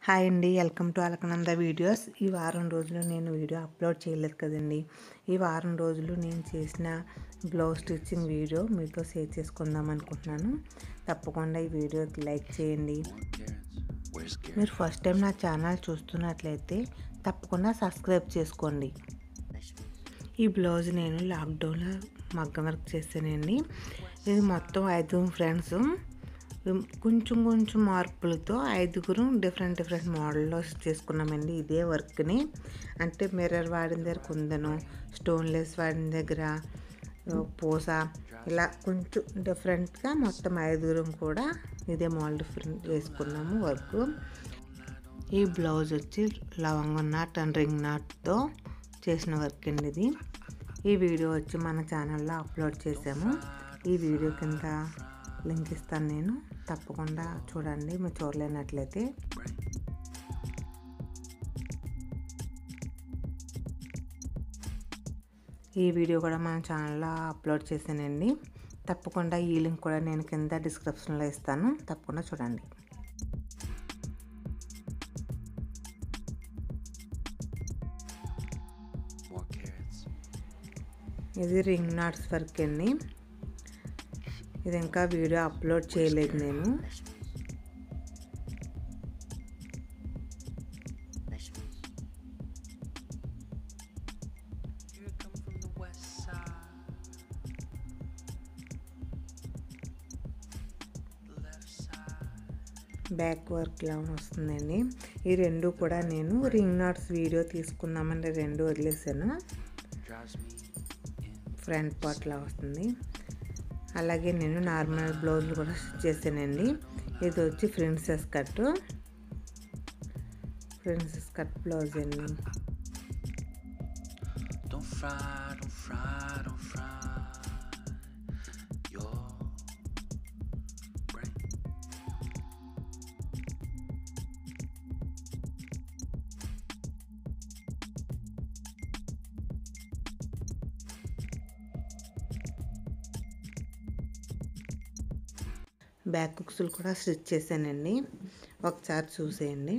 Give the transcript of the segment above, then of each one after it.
Hi అండి welcome to Alaknanda videos ఈ వారం రోజులు నేను వీడియో అప్లోడ్ చేయలేదు కదండి ఈ వారం రోజులు నేను చేసిన బ్లౌజ్ స్టిచ్చింగ్ వీడియో మీతో షేర్ చేసుకుందాం అనుకుంటున్నాను తప్పకుండా ఈ వీడియోకి లైక్ చేయండి మీరు ఫస్ట్ టైం నా ఛానల్ చూస్తున్నట్లయితే తప్పకుండా సబ్స్క్రైబ్ చేసుకోండి ఈ బ్లౌజ్ నేను లాక్డౌన్లో మగ్గం వర్క్ చేశానండి ఇది మొత్తం ఐదు ఫ్రెండ్స్ కొంచెం కొంచెం మార్పులతో ఐదుగురు డిఫరెంట్ డిఫరెంట్ మోడల్లో చేసుకున్నామండి ఇదే వర్క్ని అంటే మిర్రర్ వాడిన దగ్గర కుందను స్టోన్లెస్ వాడిన దగ్గర పూస ఇలా కొంచెం డిఫరెంట్గా మొత్తం ఐదుగురం కూడా ఇదే మోడల్ డిఫరెంట్ చేసుకున్నాము వర్క్ ఈ బ్లౌజ్ వచ్చి లవంగం నాట్ అండ్ రింగ్ నాట్తో చేసిన వర్క్ అండి ఇది ఈ వీడియో వచ్చి మన ఛానల్లో అప్లోడ్ చేసాము ఈ వీడియో కింద లింక్ ఇస్తాను నేను తప్పకుండా చూడండి మీరు చూడలేనట్లయితే ఈ వీడియో కూడా మన ఛానల్లో అప్లోడ్ చేశానండి తప్పకుండా ఈ లింక్ కూడా నేను కింద డిస్క్రిప్షన్లో ఇస్తాను తప్పకుండా చూడండి ఇది రింగ్ నాట్స్ వర్క్ అండి ఇది ఇంకా వీడియో అప్లోడ్ చేయలేదు నేను బ్యాక్ వర్క్ లా వస్తుందండి ఈ రెండు కూడా నేను రింగ్ నాట్స్ వీడియో తీసుకుందామని రెండు వదిలేసాను ఫ్రంట్ పార్ట్ లా వస్తుంది అలాగే నేను నార్మల్ బ్లౌజులు కూడా స్టిచ్ చేశానండి ఇది వచ్చి princess cut princess cut blouse అండి Don't fry, don't fry, don't fry your brain. Back బుక్స్లు కూడా స్టిచ్ చేశానండి ఒకసారి చూసేయండి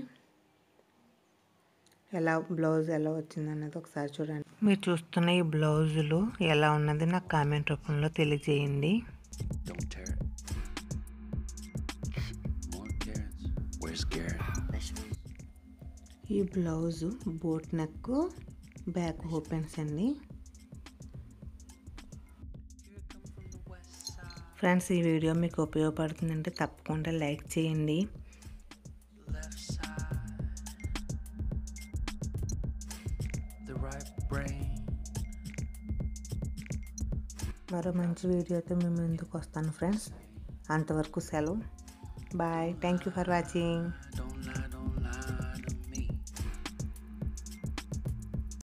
ఎలా బ్లౌజ్ ఎలా వచ్చింది అన్నది ఒకసారి చూడండి మీరు చూస్తున్న ఈ బ్లౌజులు ఎలా ఉన్నది నాకు కామెంట్ రూపంలో తెలియజేయండి Don't tear it. More carrots. Where's Garrett? ఈ blouse boat neck back opens అండి ఫ్రెండ్స్ ఈ వీడియో మీకు ఉపయోగపడుతుందంటే తప్పకుండా లైక్ చేయండి Left side. The right brain. మరో మంచి వీడియోతో మేము ముందుకు వస్తాను ఫ్రెండ్స్ అంతవరకు సెలవు bye thank you for watching Don't